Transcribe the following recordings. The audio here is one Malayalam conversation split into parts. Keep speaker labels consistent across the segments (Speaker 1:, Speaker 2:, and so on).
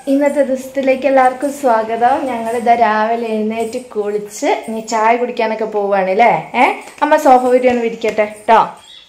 Speaker 1: ഇന്നത്തെ ദിവസത്തിലേക്ക് എല്ലാവർക്കും സ്വാഗതം ഞങ്ങളിതാ രാവിലെ എഴുന്നേറ്റ് കുളിച്ച് ഇനി ചായ കുടിക്കാനൊക്കെ പോവാണ് അല്ലേ ഏ അമ്മ സോഫ വിരിയാണ് വിരിക്കട്ടെ കേട്ടോ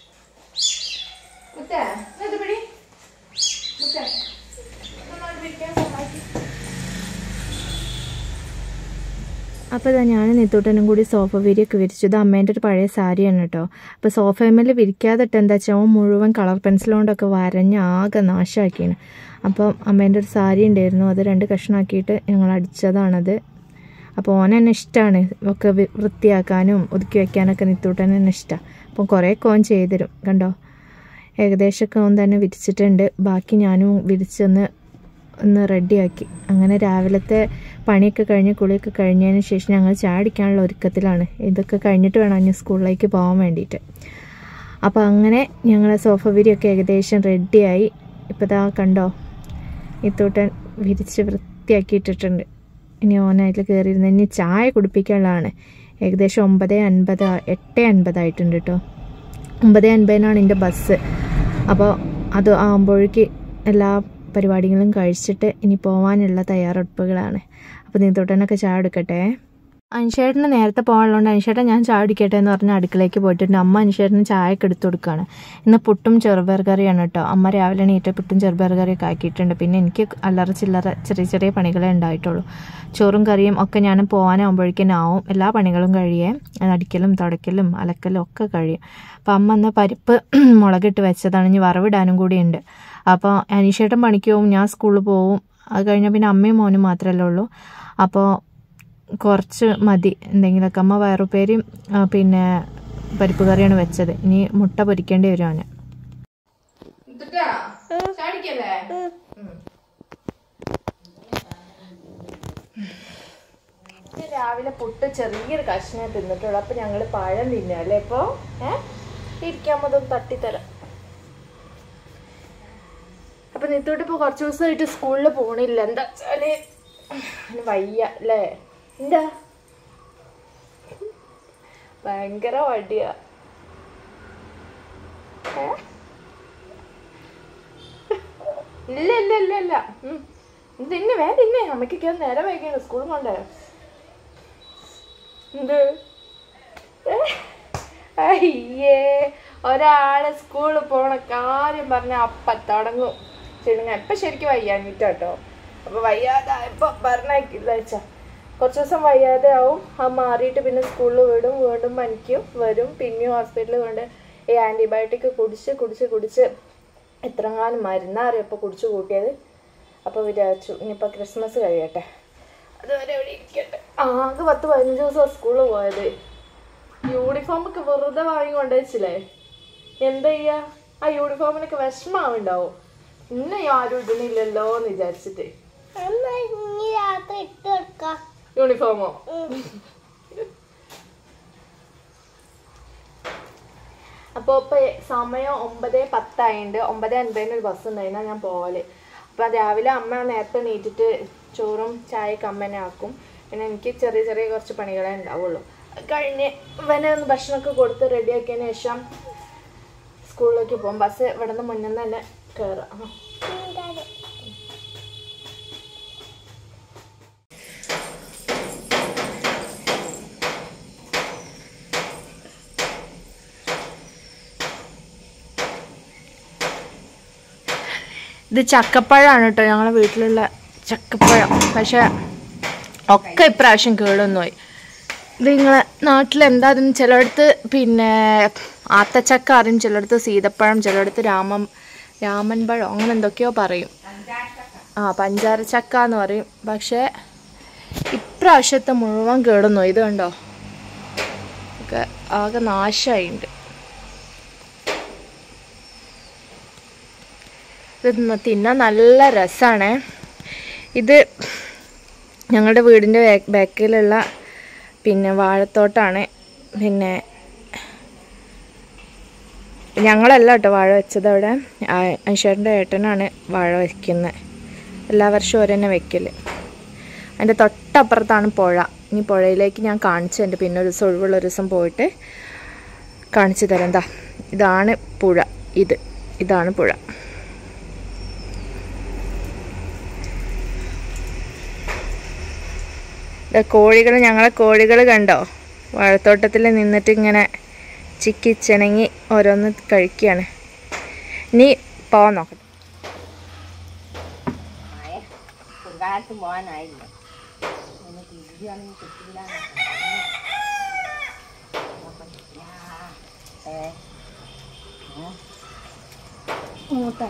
Speaker 1: അപ്പോൾ ഇതാ ഞാൻ നെത്തോട്ടനും കൂടി സോഫ വിരിയൊക്കെ വിരിച്ചു ഇത് അമ്മേൻ്റെ ഒരു പഴയ സാരിയാണ് കേട്ടോ അപ്പോൾ സോഫയിൽ വിരിക്കാതിട്ട് എന്താ വെച്ചാൽ അവൻ മുഴുവൻ കളർ പെൻസിൽ കൊണ്ടൊക്കെ വരഞ്ഞ് ആകെ നാശമാക്കിയാണ് അപ്പം അമ്മേൻ്റെ ഒരു സാരി ഉണ്ടായിരുന്നു അത് രണ്ട് കഷ്ണമാക്കിയിട്ട് ഞങ്ങൾ അടിച്ചതാണത് അപ്പോൾ ഓൻ എന്നെ ഇഷ്ടമാണ് ഒക്കെ വി- വൃത്തിയാക്കാനും ഒതുക്കി വെക്കാനൊക്കെ നിത്തൂട്ടൻ എന്നെ ഇഷ്ടമാണ് അപ്പം കുറേയൊക്കെ ഓൻ ചെയ്തുതരും കണ്ടോ ഏകദേശമൊക്കെ ഓൻ തന്നെ വിരിച്ചിട്ടുണ്ട് ബാക്കി ഞാനും വിരിച്ചൊന്ന് ഒന്ന് റെഡിയാക്കി അങ്ങനെ രാവിലത്തെ പണിയൊക്കെ കഴിഞ്ഞ് കുളിയൊക്കെ കഴിഞ്ഞതിന് ശേഷം ഞങ്ങൾ ചാടിക്കാനുള്ള ഒരുക്കത്തിലാണ് ഇതൊക്കെ കഴിഞ്ഞിട്ട് വേണം ഇനി സ്കൂളിലേക്ക് പോകാൻ വേണ്ടിയിട്ട് അപ്പോൾ അങ്ങനെ ഞങ്ങളെ സോഫ വിരിയൊക്കെ ഏകദേശം റെഡിയായി ഇപ്പോൾ ദാ കണ്ടോ ഇത്തൂട്ടൻ വിരിച്ച് വൃത്തിയാക്കിയിട്ടിട്ടുണ്ട് ഇനി ഓനായിട്ട് കയറിയിരുന്ന് ഇനി ചായ കുടിപ്പിക്കാനുള്ളതാണ് ഏകദേശം ഒമ്പത് അൻപത് എട്ട് അൻപതായിട്ടുണ്ട് കേട്ടോ ഒമ്പത് അൻപതിനാണ് എൻ്റെ ബസ് അപ്പോൾ അത് ആകുമ്പോഴേക്ക് എല്ലാ പരിപാടികളും കഴിച്ചിട്ട് ഇനി പോകാനുള്ള തയ്യാറെടുപ്പുകളാണ് അപ്പോൾ നീന്തോട്ടനൊക്കെ ചായ എടുക്കട്ടെ അനുശേട്ടന് നേരത്തെ പോകാനുള്ളതുകൊണ്ട് അനുശേട്ടൻ ഞാൻ ചായ കുടിക്കട്ടെ എന്ന് പറഞ്ഞ് അടുക്കളയ്ക്ക് പോയിട്ടുണ്ട് അമ്മ അനുശേട്ടന് ചായയൊക്കെ എടുത്തു കൊടുക്കുകയാണ് ഇന്ന് പുട്ടും ചെറുപയർ കറിയാണ് കേട്ടോ അമ്മ രാവിലെ എണീറ്റ് പുട്ടും ചെറുപയർ കറിയൊക്കെ ആക്കിയിട്ടുണ്ട് പിന്നെ എനിക്ക് അല്ലറ ചില്ലറ ചെറിയ ചെറിയ പണികളെ ഉണ്ടായിട്ടുള്ളൂ ചോറും കറിയും ഒക്കെ ഞാൻ പോകാനാകുമ്പോഴേക്കും ആവും എല്ലാ പണികളും കഴിയേ അടിക്കലും തുടയ്ക്കലും അലക്കലും ഒക്കെ കഴിയും അപ്പം അമ്മ അന്ന് പരിപ്പ് മുളകിട്ട് വെച്ചതാണ് ഇനി വറവിടാനും കൂടിയുണ്ട് അപ്പോൾ അനീഷേട്ടൻ പണിക്ക് പോവും ഞാൻ സ്കൂളിൽ പോവും അത് കഴിഞ്ഞാൽ പിന്നെ അമ്മയും മോനും മാത്രമല്ലേ ഉള്ളൂ അപ്പോൾ കുറച്ച് മതി എന്തെങ്കിലുമൊക്കെ അമ്മ വയറുപ്പേരും ആ, പിന്നെ പരിപ്പ് കറിയാണ് വെച്ചത് ഇനി മുട്ട പൊരിക്കേണ്ടി വരും അവന് രാവിലെ പുട്ട് ചെറിയൊരു കഷ്ണം തിന്നിട്ടുള്ളൂ അപ്പൊ ഞങ്ങള് പഴം തിന്നാ അല്ലേ ഇപ്പൊ ഏഹ് ഇരിക്കാൻ മതം തട്ടിത്തരാം അപ്പൊ നിത്തോട്ട് ഇപ്പൊ കുറച്ച് ദിവസമായിട്ട് സ്കൂളിൽ പോണില്ല എന്താ വെച്ചാല് അവന് വയ്യ അല്ലേ എന്താ ഭയങ്കര വടിയാ ഏ? ഇല്ല ഇല്ല ഇല്ല ഇല്ല ഉം. ഇത് തിന്നെ വേ തിന്നെ അമ്മയ്ക്കൊക്കെ നേരെ വൈകിയാണ് സ്കൂളിൽ കൊണ്ടേ എന്ത് ഏ? അയ്യേ ഒരാള് സ്കൂളിൽ പോണ കാര്യം പറഞ്ഞ അപ്പ തുടങ്ങും ചെടുങ്ങ ഇപ്പൊ ശരിക്കും വയ്യാഞ്ഞിട്ടോ അപ്പൊ വയ്യാതായപ്പോ പറഞ്ഞില്ല വെച്ചാ കുറച്ച് ദിവസം വയ്യാതെ ആവും അത് മാറിയിട്ട് പിന്നെ സ്കൂളിൽ വിടും വീണ്ടും പനിക്കും വരും പിന്നെയും ഹോസ്പിറ്റലിൽ കൊണ്ട് ഈ ആൻറ്റിബയോട്ടിക് കുടിച്ച് കുടിച്ച് കുടിച്ച് എത്രങ്ങാനും മരുന്നാറിയും ഇപ്പോൾ കുടിച്ചു കൂട്ടിയത് അപ്പോൾ വിചാരിച്ചു ഇനിയിപ്പോൾ ക്രിസ്മസ് കഴിയട്ടെ അതുവരെ ഇവിടെ ഇരിക്കട്ടെ ആകെ പത്ത് പതിനഞ്ച് ദിവസം സ്കൂളിൽ പോയത് യൂണിഫോം ഒക്കെ വെറുതെ വാങ്ങി കൊണ്ടുവച്ചില്ലേ എന്താ ചെയ്യാ ആ യൂണിഫോമിനൊക്കെ വിഷമാവുണ്ടാവും ഇന്നെ ആരും ഇടുന്നില്ലല്ലോ എന്ന് വിചാരിച്ചിട്ട്
Speaker 2: അമ്മ ഇനി രാത്രി ഇട്ട് കൊടുക്കാം
Speaker 1: യൂണിഫോമോ അപ്പോൾ ഇപ്പോൾ സമയം ഒമ്പത് പത്തായിണ്ട് ഒമ്പത് അൻപതിന് ഒരു ബസ് ഉണ്ടായിരുന്നാ ഞാൻ പോവല് അപ്പം രാവിലെ അമ്മ നേരത്തെ നീറ്റിട്ട് ചോറും ചായയൊക്കെ അമ്മ തന്നെ ആക്കും പിന്നെ എനിക്ക് ചെറിയ ചെറിയ കുറച്ച് പണികളെ ഉണ്ടാവുള്ളൂ അത് കഴിഞ്ഞ് ഇവനെ ഒന്ന് ഭക്ഷണമൊക്കെ കൊടുത്ത് റെഡിയാക്കിയതിന് ശേഷം സ്കൂളിലേക്ക് പോകും ബസ് ഇവിടെ നിന്ന് മുന്നിൽ നിന്ന് തന്നെ കയറാം ഇത് ചക്കപ്പഴമാണ് കേട്ടോ ഞങ്ങളെ വീട്ടിലുള്ള ചക്കപ്പഴം പക്ഷെ ഒക്കെ ഇപ്രാവശ്യം കേടൊന്നു പോയി ഇത് നിങ്ങളെ നാട്ടിൽ എന്താ അതിന് ചിലയിടത്ത് പിന്നെ ആത്തച്ചക്ക അറിയും ചിലയിടത്ത് സീതപ്പഴം ചിലയിടത്ത് രാമൻ രാമൻ പഴം അങ്ങനെ എന്തൊക്കെയോ പറയും ആ പഞ്ചാര ചക്ക എന്ന് പറയും പക്ഷേ ഇപ്രാവശ്യത്തെ മുഴുവൻ കേടുന്നു ഇത് കണ്ടോ ഒക്കെ ആകെ നാശമായിട്ടുണ്ട് ഇത് തിന്ന- തിന്നാൻ നല്ല രസമാണ് ഇത് ഞങ്ങളുടെ വീടിൻ്റെ ബാക്കിലുള്ള പിന്നെ വാഴത്തോട്ടാണ് പിന്നെ ഞങ്ങളല്ല കേട്ടോ വാഴ വെച്ചത് അവിടെ അൻഷേറിൻ്റെ ഏട്ടനാണ് വാഴ വയ്ക്കുന്നത് എല്ലാ വർഷവും ഓരെന്നെ വെക്കല് അതിൻ്റെ തൊട്ടപ്പുറത്താണ് പുഴ ഇനി പുഴയിലേക്ക് ഞാൻ കാണിച്ചു തരുന്നുണ്ട് പിന്നെ ഒരു ദിവസം ഒഴിവുള്ള ഒരു ദിവസം പോയിട്ട് കാണിച്ചു തരാം എന്താ ഇതാണ് പുഴ ഇത് ഇതാണ് പുഴ കോഴികൾ ഞങ്ങളെ കോഴികൾ കണ്ടോ വാഴത്തോട്ടത്തിൽ നിന്നിട്ട് ഇങ്ങനെ ചിക്കിച്ചിണങ്ങി ഓരോന്ന് കഴിക്കുകയാണ് ഇനി പോവാൻ നോക്കട്ടെ
Speaker 3: കാലത്ത് പോകാനായില്ല ഒന്ന് തിരിയാണെങ്കിൽ കിട്ടില്ല മൂട്ടോ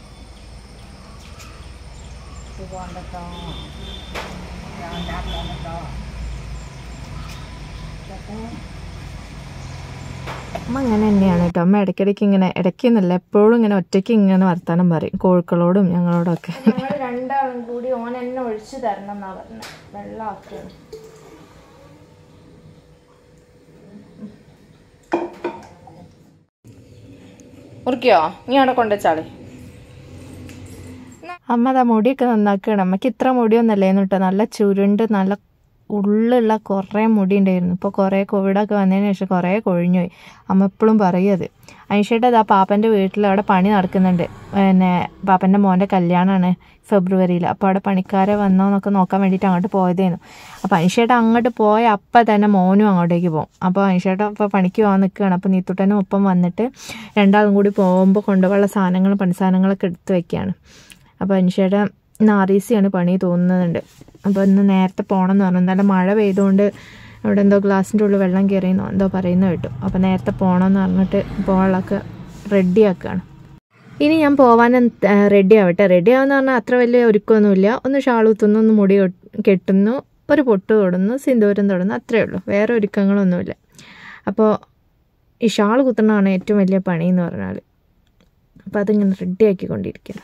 Speaker 3: പോകണ്ടോ പോകണ്ടോ
Speaker 1: അമ്മ അങ്ങനെ തന്നെയാണ് കേട്ടോ അമ്മ ഇടയ്ക്കിടയ്ക്ക് ഇങ്ങനെ ഇടയ്ക്കെന്നല്ല എപ്പോഴും ഇങ്ങനെ ഒറ്റയ്ക്ക് ഇങ്ങനെ വർത്താനം പറയും കോഴിക്കളോടും ഞങ്ങളോടൊക്കെ ഞങ്ങൾ രണ്ടാളും കൂടി ഓൻ എന്നെ ഒഴിച്ചു തരണം എന്നാ പറഞ്ഞത് വെള്ളമാക്കുകയാണ് മുറിക്കോ നീ അവിടെ കൊണ്ടുവച്ചാളെ അമ്മ അതാ മുടിയൊക്കെ നന്നാക്കുകയാണ് അമ്മയ്ക്ക് ഇത്ര മുടിയൊന്നല്ലേന്ന് കേട്ടോ നല്ല ചുരുണ്ട് നല്ല ഉള്ളുള്ള കുറേ മുടി ഉണ്ടായിരുന്നു ഇപ്പോൾ കുറേ കോവിഡൊക്കെ വന്നതിന് ശേഷം കുറേ കൊഴിഞ്ഞുപോയി അമ്മ എപ്പോഴും പറയും അത് അതിനുശേഷം അതാ പാപ്പൻ്റെ വീട്ടിൽ അവിടെ പണി നടക്കുന്നുണ്ട് പിന്നെ പാപ്പൻ്റെ മോൻ്റെ കല്യാണമാണ് ഫെബ്രുവരിയിൽ അപ്പോൾ അവിടെ പണിക്കാരെ വന്നോ എന്നൊക്കെ നോക്കാൻ വേണ്ടിയിട്ട് അങ്ങോട്ട് പോയതായിരുന്നു അപ്പോൾ അതിനുശേഷം അങ്ങോട്ട് പോയ അപ്പം തന്നെ മോനും അങ്ങോട്ടേക്ക് പോകും അപ്പോൾ അതിനുശേഷം അപ്പോൾ പണിക്ക് പോകാൻ നിൽക്കുകയാണ് അപ്പോൾ നീത്തുട്ടനും ഒപ്പം വന്നിട്ട് രണ്ടാളും കൂടി പോകുമ്പോൾ കൊണ്ടുപോകാനുള്ള സാധനങ്ങൾ പണി സാധനങ്ങളൊക്കെ എടുത്ത് വെക്കുകയാണ് അപ്പോൾ അതിനുശേഷം ഇന്ന് ആർ ഇ സിയാണ് പണി തോന്നുന്നുണ്ട് അപ്പോൾ ഇന്ന് നേരത്തെ പോകണം എന്ന് പറഞ്ഞു നല്ല മഴ പെയ്തുകൊണ്ട് അവിടെ എന്തോ ഗ്ലാസിൻ്റെ ഉള്ളിൽ വെള്ളം കയറിയെന്നോ എന്തോ പറയുന്നത് കേട്ടു അപ്പോൾ നേരത്തെ പോകണമെന്ന് പറഞ്ഞിട്ട് പോകാനുള്ളതൊക്കെ റെഡി ആക്കുകയാണ് ഇനി ഞാൻ പോവാൻ റെഡി ആവട്ടെ റെഡി ആവുന്ന പറഞ്ഞാൽ അത്ര വലിയ ഒരുക്കമൊന്നുമില്ല ഒന്ന് ഷാൾ കുത്തുന്നു ഒന്ന് മുടി കൊ- കെട്ടുന്നു ഒരു പൊട്ട് തൊടുന്നു സിന്ദൂരം തൊടുന്നു അത്രയേ ഉള്ളൂ വേറെ ഒരുക്കങ്ങളൊന്നുമില്ല അപ്പോൾ ഈ ഷാൾ കുത്തണതാണ് ഏറ്റവും വലിയ പണി എന്ന് പറഞ്ഞാൽ അപ്പോൾ അതിങ്ങനെ റെഡി ആക്കിക്കൊണ്ടിരിക്കണം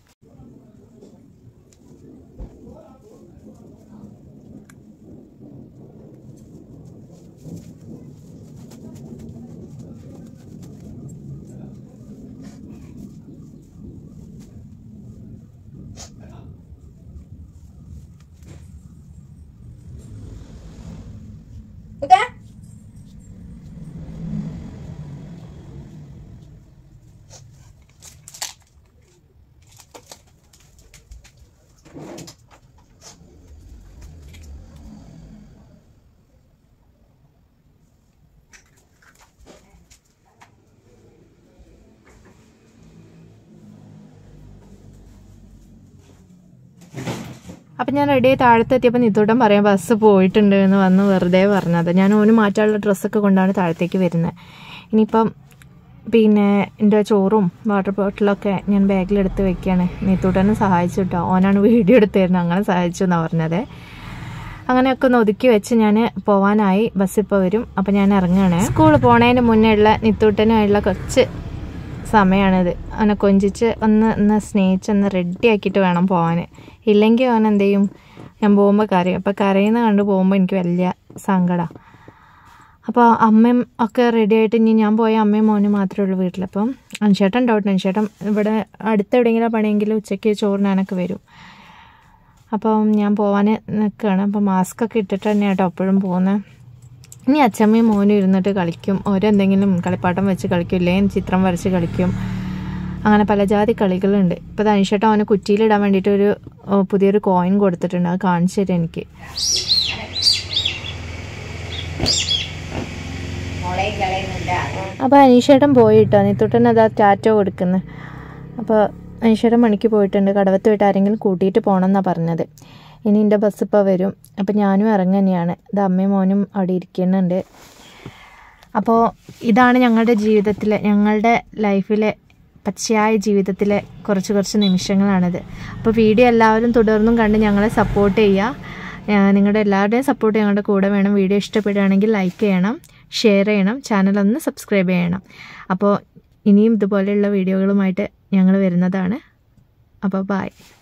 Speaker 1: അപ്പം ഞാൻ റെഡി ആയി താഴത്തെത്തിയപ്പോൾ നിത്തോട്ടം പറയാൻ ബസ് പോയിട്ടുണ്ട് എന്ന് വന്ന് വെറുതെ പറഞ്ഞത് ഞാൻ ഓന് മാറ്റാനുള്ള ഡ്രസ്സൊക്കെ കൊണ്ടാണ് താഴത്തേക്ക് വരുന്നത് ഇനിയിപ്പം പിന്നെ എൻ്റെ ചോറും വാട്ടർ ബോട്ടിലൊക്കെ ഞാൻ ബാഗിലെടുത്ത് വെക്കുകയാണ് നീത്തൂട്ടനെ സഹായിച്ചു കേട്ടോ ഓനാണ് വീഡിയോ എടുത്ത് തരുന്നത് അങ്ങനെ സഹായിച്ചു എന്നാണ് പറഞ്ഞത് അങ്ങനെയൊക്കെ ഒന്ന് ഒതുക്കി വെച്ച് ഞാൻ പോവാനായി ബസ് ഇപ്പോൾ വരും അപ്പം ഞാൻ ഇറങ്ങുകയാണ് സ്കൂളിൽ പോണതിന് മുന്നേ ഉള്ള നിത്തൂട്ടനായുള്ള കുറച്ച് സമയമാണിത് അവനെ കൊഞ്ചിച്ച് ഒന്ന് ഒന്ന് സ്നേഹിച്ച് ഒന്ന് റെഡി ആക്കിയിട്ട് വേണം പോകാൻ ഇല്ലെങ്കിൽ അവൻ എന്ത് ചെയ്യും ഞാൻ പോകുമ്പോൾ കരയും അപ്പോൾ കരയുന്ന കണ്ട് പോകുമ്പോൾ എനിക്ക് വലിയ സങ്കടമാണ് അപ്പോൾ അമ്മയും ഒക്കെ റെഡി ആയിട്ട് ഇനി ഞാൻ പോയ അമ്മയും മോനും മാത്രമേ ഉള്ളൂ വീട്ടിൽ അപ്പം അൻഷേട്ടൻ ഉണ്ടാവട്ടെ അൻഷേട്ടൻ ഇവിടെ അടുത്ത് എവിടെയെങ്കിലും പണിയെങ്കിലും ഉച്ചയ്ക്ക് ചോറിനാനൊക്കെ വരും അപ്പം ഞാൻ പോവാൻ നിൽക്കുകയാണ് അപ്പം മാസ്ക് ഒക്കെ ഇട്ടിട്ട് തന്നെയാണ് കേട്ടോ എപ്പോഴും പോകുന്നത് ഇനി അച്ഛമ്മയും മോനും ഇരുന്നിട്ട് കളിക്കും ഓരെന്തെങ്കിലും കളിപ്പാട്ടം വെച്ച് കളിക്കും ഇല്ലെങ്കിൽ ചിത്രം വരച്ച് കളിക്കും അങ്ങനെ പല ജാതി കളികളുണ്ട് ഇപ്പോൾ തനിഷേട്ടൻ അവന് കുറ്റിയിലിടാൻ വേണ്ടിയിട്ട് ഒരു ഓ, പുതിയൊരു കോയിൻ കൊടുത്തിട്ടുണ്ട് അത് കാണിച്ചു തരും എനിക്ക്
Speaker 3: മോളെ കളയുന്നില്ല
Speaker 1: അപ്പോൾ അനീഷേട്ടൻ പോയിട്ടോ നീത്തുട്ടൻ അതാ ടാറ്റോ കൊടുക്കുന്നത് അപ്പോൾ അനീഷേട്ടൻ പണിക്ക് പോയിട്ടുണ്ട് കടവത്ത് പോയിട്ട് ആരെങ്കിലും കൂട്ടിയിട്ട് പോകണം എന്നാണ് പറഞ്ഞത് ഇനി എൻ്റെ ബസ് ഇപ്പോൾ വരും അപ്പോൾ ഞാനും ഇറങ്ങുക തന്നെയാണ് ഇത് അമ്മയും മോനും അവിടെ ഇരിക്കുന്നുണ്ട് അപ്പോൾ ഇതാണ് ഞങ്ങളുടെ ജീവിതത്തിലെ ഞങ്ങളുടെ ലൈഫിലെ പച്ചയായ ജീവിതത്തിലെ കുറച്ച് കുറച്ച് നിമിഷങ്ങളാണിത് അപ്പോൾ വീഡിയോ എല്ലാവരും തുടർന്നും കണ്ട് ഞങ്ങളെ സപ്പോർട്ട് ചെയ്യുക ആ, നിങ്ങളുടെ എല്ലാവരുടെയും സപ്പോർട്ട് ഞങ്ങളുടെ കൂടെ വേണം വീഡിയോ ഇഷ്ടപ്പെടുകയാണെങ്കിൽ ലൈക്ക് ചെയ്യണം ഷെയർ ചെയ്യണം ചാനൽ ഒന്ന് സബ്സ്ക്രൈബ് ചെയ്യണം അപ്പോൾ ഇനിയും ഇതുപോലെയുള്ള വീഡിയോകളുമായിട്ട് ഞങ്ങൾ വരുന്നതാണ് അപ്പോൾ ബായ്